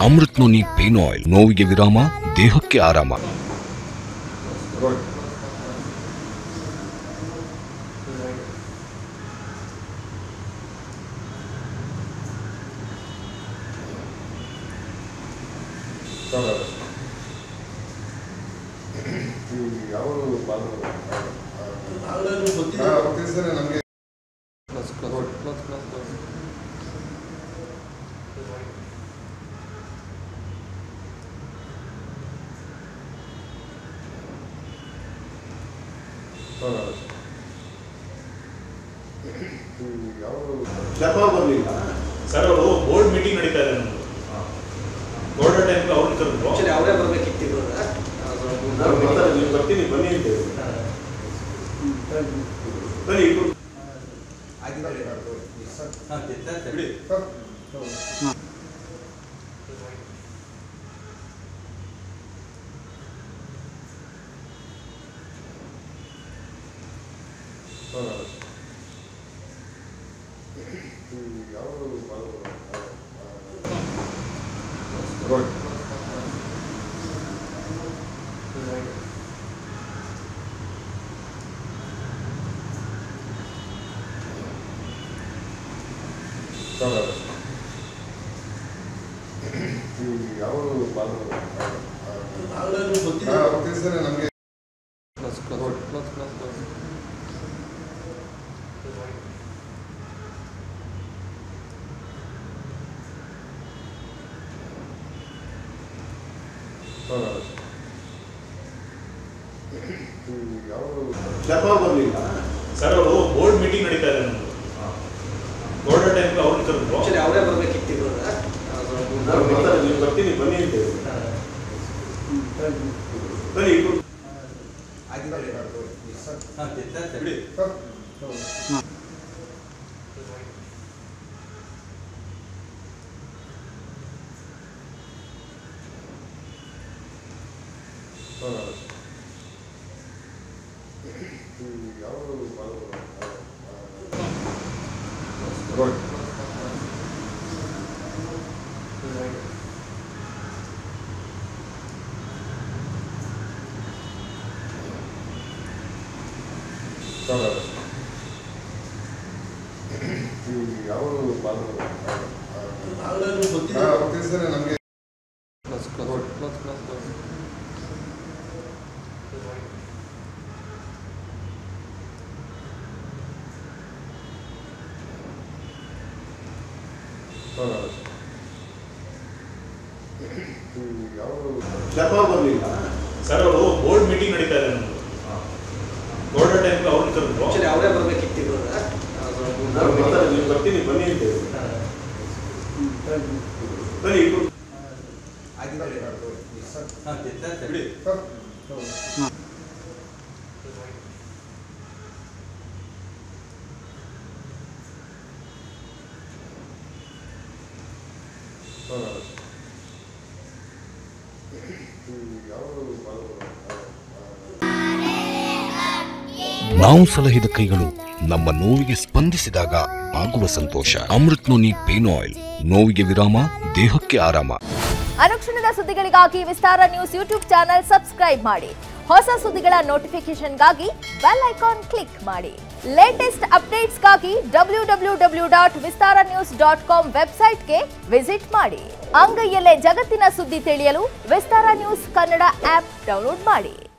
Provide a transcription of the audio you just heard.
Amrit noni pain oil ನೋವಿಗೆ ವಿರಾಮ ದೇಹಕ್ಕೆ ಆರಾಮ ಯಾವ ಸರ್ ನಮಗೆ ಯಾವ ಜಪ ಬರಲಿಲ್ಲ ಸರ್ ಅವರು ಬೋರ್ಡ್ ಮೀಟಿಂಗ್ ನಡೀತಾ ಇದೆ ನಮ್ಮದು ಗೋಲ್ಡನ್ ಟೈಮ್ ಅವ್ರನ್ನ ಕರೆದ್ರು ಆಕ್ಚುಲಿ ಅವರೇ ಬರ್ಬೇಕಿತ್ತು ಇವಾಗ ನಾನು ಮಾತಾಡಿ ನೀವು ಬರ್ತೀನಿ ಬನ್ನಿ ಅಂತೇಳಿ ಬನ್ನಿ ಇಬ್ರು ಬಿಡಿ ಯಾವ ಸರ್ ನಮಗೆ ಯಾವ ಜಪ ಬರಲಿಲ್ಲ ಸರ್ ಅವರು ಬೋರ್ಡ್ ಮೀಟಿಂಗ್ ನಡೀತಾ ಇದೆ ನಮ್ಮದು ಗೋಲ್ಡನ್ ಟೈಮ್ ಅವ್ರನ್ನ ಕರೆದ್ರು ಆಕ್ಚುಲಿ ಅವರೇ ಬರ್ಬೇಕಿತ್ತು ಇವಾಗ ನಾನು ಮಾತಾಡಿ ನೀವು ಬರ್ತೀನಿ ಬನ್ನಿ ಅಂತೇಳಿ ಬನ್ನಿ ಇಬ್ರು ಬಿಡಿ ಯಾವ ಸರ್ ನಮಗೆ ಯಾವ ಜಪ ಬರಲಿಲ್ಲ ಸರ್ ಅವರು ಬೋರ್ಡ್ ಮೀಟಿಂಗ್ ನಡೀತಾ ಇದೆ ನಮ್ಮದು ಗೋಲ್ಡನ್ ಟೈಮ್ ಅವ್ರನ್ನ ಕರೆದ್ರು ಆಕ್ಚುಲಿ ಅವರೇ ಬರ್ಬೇಕಿತ್ತು ಇವಾಗ ನಾನು ಮಾತಾಡಿ ನೀವು ಬರ್ತೀನಿ ಬನ್ನಿ ಅಂತೇಳಿ ಬನ್ನಿ ಇಬ್ರು ಬಿಡಿ ನಾವು ಸಲಹಿದ ಕೈಗಳು ನಮ್ಮ ನೋವಿಗೆ ಸ್ಪಂದಿಸಿದಾಗ ಆಗುವ ಸಂತೋಷ ಅಮೃತ್ ನೋನಿ ಪೇನ್ ಆಯಿಲ್ ನೋವಿಗೆ ವಿರಾಮ ದೇಹಕ್ಕೆ ಆರಾಮ ಅನುಕ್ಷಣದ ಸುದ್ದಿಗಳಿಗಾಗಿ Vistara news YouTube channel subscribe ಮಾಡಿ ಹೊಸ ಸುದ್ದಿಗಳ ನೋಟಿಫಿಕೇಶನ್ಗಾಗಿ ಬೆಲ್ ಐಕಾನ್ ಕ್ಲಿಕ್ ಮಾಡಿ ಲೇಟೆಸ್ಟ್ ಅಪ್ಡೇಟ್ಸ್ಗಾಗಿ W W W dot Vistara news dot com ವೆಬ್ಸೈಟ್ಗೆ ವಿಸಿಟ್ ಮಾಡಿ ಅಂಗೈಯಲ್ಲೇ ಜಗತ್ತಿನ ಸುದ್ದಿ ತಿಳಿಯಲು Vistara news Kannada app download ಮಾಡಿ